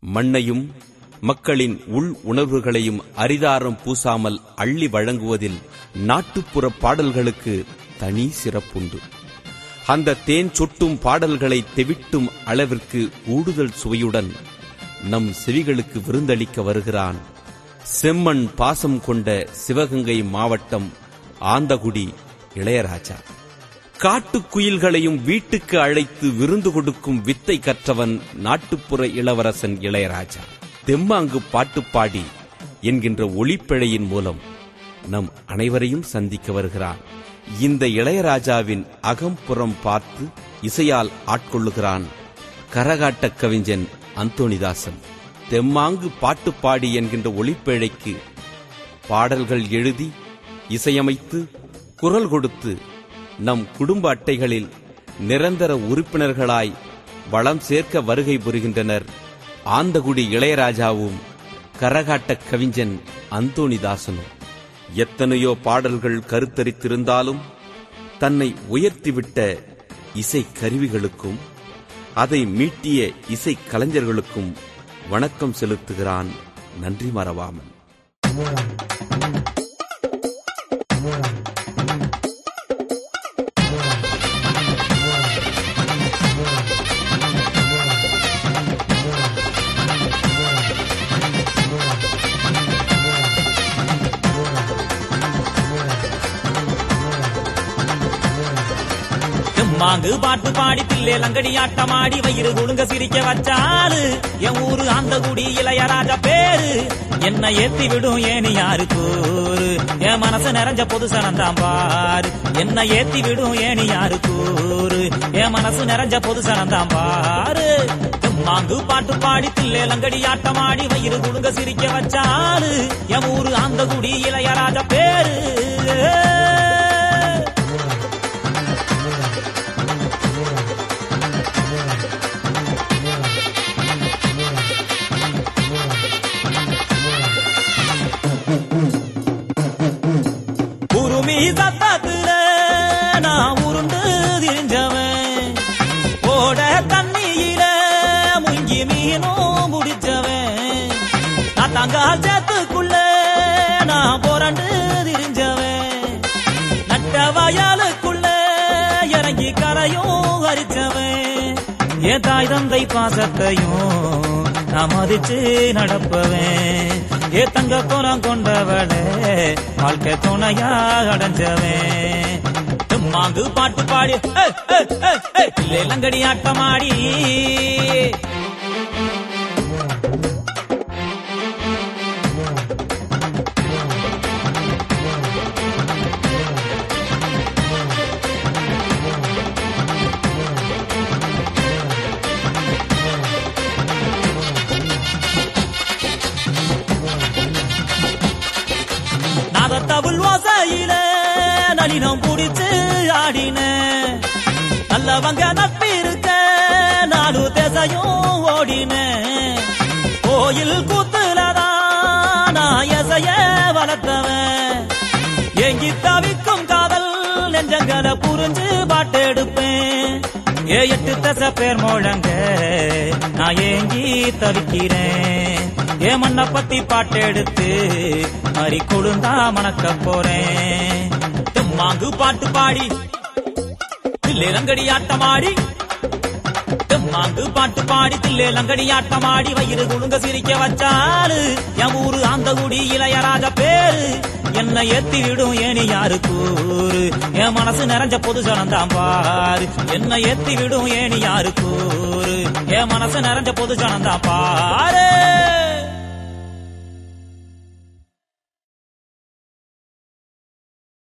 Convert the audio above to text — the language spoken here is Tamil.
மண்ணையும் மக்களின் உள் உணர்வுகளையும் அரிதாரம் பூசாமல் அள்ளி வழங்குவதில் நாட்டுப்புற பாடல்களுக்கு தனி சிறப்புண்டு அந்த தேன் சொட்டும் பாடல்களை தெவிட்டும் அளவிற்கு கூடுதல் சுவையுடன் நம் செவிகளுக்கு விருந்தளிக்க வருகிறான் செம்மண் பாசம் கொண்ட சிவகங்கை மாவட்டம் ஆந்தகுடி இளையராஜா காட்டுக்குயில்களையும் வீட்டுக்கு அழைத்து விருந்து கொடுக்கும் வித்தை கற்றவன் நாட்டுப்புற இளவரசன் இளையராஜா தெம்மாங்கு பாட்டு பாடி என்கின்ற ஒளிப்பிழையின் மூலம் நம் அனைவரையும் சந்திக்க வருகிறான் இந்த இளையராஜாவின் அகம்புறம் பார்த்து இசையால் ஆட்கொள்ளுகிறான் கரகாட்ட கவிஞன் அந்தோணிதாசன் தெம்மாங்கு பாட்டு பாடி என்கின்ற ஒளிப்பேழைக்கு பாடல்கள் எழுதி இசையமைத்து குரல் கொடுத்து நம் குடும்ப அட்டைகளில் நிரந்தர உறுப்பினர்களாய் வளம் சேர்க்க வருகை புரிகின்றனர் ஆந்தகுடி இளையராஜாவும் கரகாட்ட கவிஞன் அந்தோணிதாசனும் எத்தனையோ பாடல்கள் கருத்தரித்திருந்தாலும் தன்னை உயர்த்திவிட்ட இசை கருவிகளுக்கும் அதை மீட்டிய இசை கலைஞர்களுக்கும் வணக்கம் செலுத்துகிறான் நன்றி மறவாமல் மாங்கு பாட்டு பாடி தில்லே லங்கடி ஆட்டமாடி வயிறு குடுங்க சிரிக்க வச்சாலு என் ஊரு அந்த குடி இளையராஜா பேரு என்ன ஏத்தி விடும் ஏனி யாரு கூறு என் மனசு நிறைஞ்ச பொது சனந்தான் பாரு என்ன ஏத்தி விடும் ஏனி யாரு கூறு என் மனசு நிறைஞ்ச பொது சனந்தான் பாரு மாங்கு பாட்டு பாடி தில்லே லங்கடி ஆட்டமாடி வயிறு குடுங்க சிரிக்க வச்சாலு என் ஊரு அந்த குடி இளையராஜா பேரு உருமி சத்தத்துல நான் உருண்டு திரிஞ்சவன் ஓட தண்ணியில முங்கி மீனும் முடிச்சவன் நான் தங்கால் சேத்துக்குள்ள நான் புரண்டு திரிஞ்சவன் நட்ட வயலுக்குள்ள இறங்கி கரையும் அரிச்சவன் என் தாய் தந்தை பாசத்தையும் நான் மதிச்சு நடப்பவன் ஏ தங்க குணம் கொண்டவளே வாழ்க்கை துணையா அடைஞ்சவன் மாங்கு பாட்டு பாடி லங்கடி ஆட்டமாடி நாதத்தவுள் ஓசையில நளினம் புடிச்சு ஆடின நல்லவங்க நட்பிருக்க நாலு திசையும் ஓடின கோயில் கூத்துலதான் நான் எசைய வளர்த்தவன் எங்கி தவிக்கும் காதல் நெஞ்சங்களை புரிஞ்சு பாட்டெடுப்பேன் ஏ எட்டு தசை பேர் முழங்க நான் ஏங்கி தவிக்கிறேன் ஏ மண்ணை பத்தி பாட்டெடுத்து மறி கொழுந்தா மணக்க போறேன் மாங்கு பாட்டு பாடி தில்லே லங்கடி ஆட்டமாடி மாங்கு பாட்டு பாடி தில்லே லங்கடி ஆட்டமாடி வயிறு குழுங்க சிரிக்க வச்சாலு என் ஊரு அந்த குடி இளையராஜா பேரு என்ன ஏத்தி விடும் ஏனி யாரு கூறு என் மனசு நிறைஞ்ச பொது ஜனந்தான் பாரு என்ன ஏத்தி விடும் ஏனி யாரு கூறு என் மனசு நிறைஞ்ச பொது ஜனந்தான் பாரு